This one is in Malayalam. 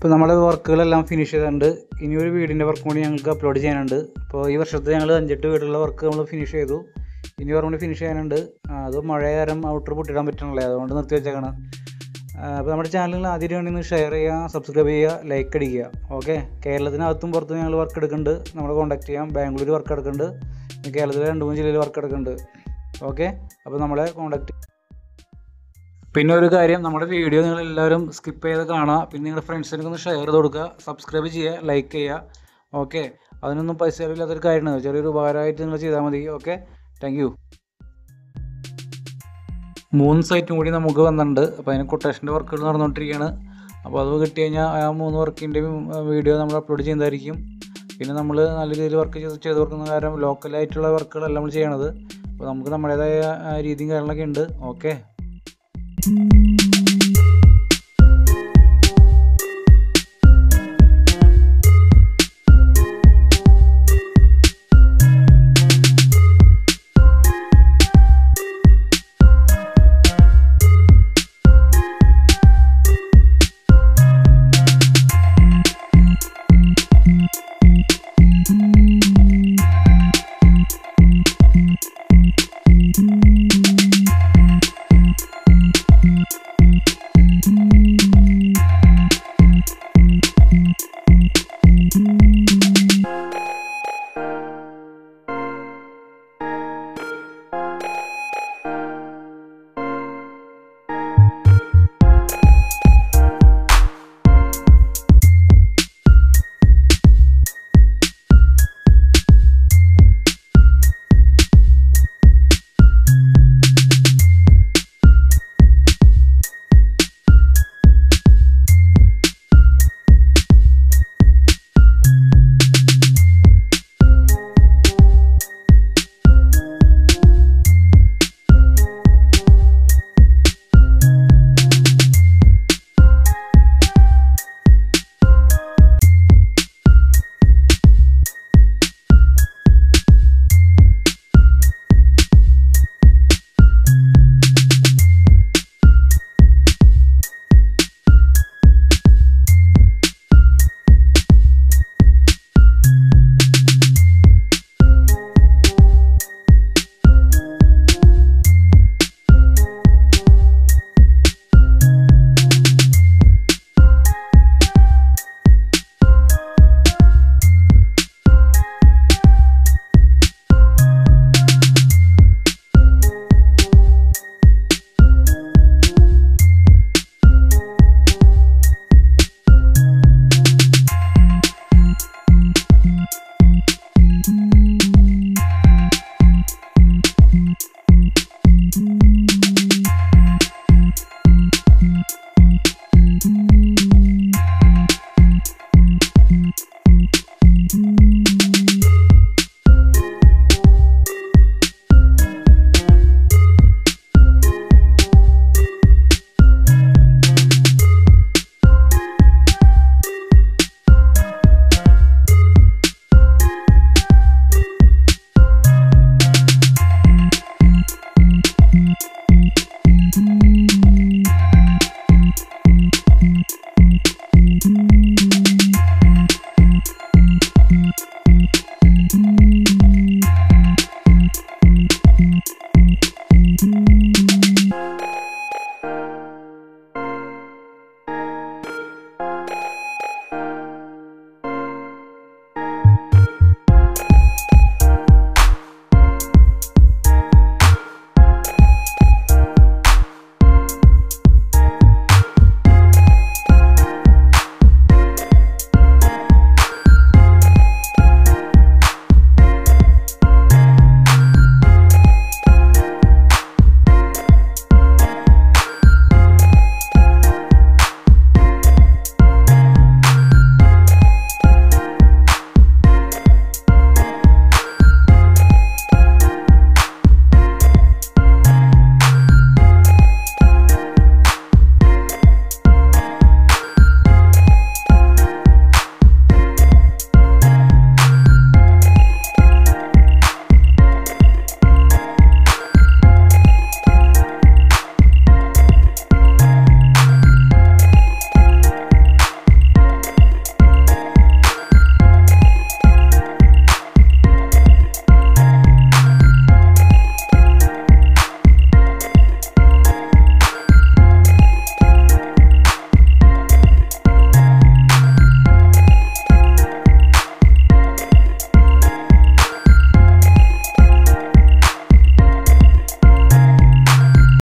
ഇപ്പോൾ നമ്മളെ വർക്കുകളെല്ലാം ഫിനിഷ് ചെയ്തിട്ടുണ്ട് ഇനി ഒരു വീടിൻ്റെ വർക്കും കൂടി ഞങ്ങൾക്ക് അപ്ലോഡ് ചെയ്യാനുണ്ട് ഇപ്പോൾ ഈ വർഷത്തെ ഞങ്ങൾ അഞ്ചെട്ട് വീടുള്ള വർക്ക് നമ്മൾ ഫിനിഷ് ചെയ്തു ഇനി ഒരെണ്ണം കൂടി ഫിനിഷ് ചെയ്യാനുണ്ട് ആ, അത് മഴ കാരണം ഔട്ടർ പൊട്ടിടാൻ പറ്റണല്ലേ അതുകൊണ്ട് നിർത്തി വെച്ചേക്കണം അപ്പോൾ നമ്മുടെ ചാനലിൽ ആദ്യം വേണ്ടി ഒന്ന് ഷെയർ ചെയ്യുക സബ്സ്ക്രൈബ് ചെയ്യുക ലൈക്ക് അടിക്കുക ഓക്കെ കേരളത്തിനകത്തും പുറത്തും ഞങ്ങൾ വർക്ക് എടുക്കുന്നുണ്ട് നമ്മളെ കോൺടാക്ട് ചെയ്യാം ബാംഗ്ലൂർ വർക്ക് എടുക്കുന്നുണ്ട് പിന്നെ കേരളത്തിലെ രണ്ട് മൂന്ന് ജില്ലയിൽ വർക്ക് എടുക്കുന്നുണ്ട് ഓക്കെ അപ്പോൾ നമ്മളെ കോൺടാക്ട് പിന്നെ ഒരു കാര്യം നമ്മുടെ വീഡിയോ നിങ്ങൾ എല്ലാവരും സ്കിപ്പ് ചെയ്ത് കാണുക പിന്നെ നിങ്ങളുടെ ഫ്രണ്ട്സിനൊക്കെ ഒന്ന് ഷെയർ ചെയ്ത് കൊടുക്കുക സബ്സ്ക്രൈബ് ചെയ്യുക ലൈക്ക് ചെയ്യുക ഓക്കെ അതിനൊന്നും പൈസ ഇല്ലാത്തൊരു കാര്യമാണ് ചെറിയൊരു ഉപകാരമായിട്ട് നിങ്ങൾ ചെയ്താൽ മതി ഓക്കെ താങ്ക് യു മൂന്ന് സൈറ്റും കൂടി നമുക്ക് വന്നിട്ടുണ്ട് അപ്പോൾ അതിന് കൊട്ടേഷൻ്റെ വർക്കുകൾ നടന്നുകൊണ്ടിരിക്കുകയാണ് അപ്പോൾ അത് കിട്ടി കഴിഞ്ഞാൽ ആ മൂന്ന് വർക്കിൻ്റെയും വീഡിയോ നമ്മൾ അപ്ലോഡ് ചെയ്യുന്നതായിരിക്കും പിന്നെ നമ്മൾ നല്ല രീതിയിൽ വർക്ക് ചെയ്ത് ചെയ്ത് കൊടുക്കുന്ന കാരണം ലോക്കലായിട്ടുള്ള വർക്കുകളെല്ലാം നമ്മൾ ചെയ്യണത് അപ്പോൾ നമുക്ക് നമ്മുടേതായ ആ, രീതിയും കാര്യങ്ങളൊക്കെ ഉണ്ട് ഓക്കെ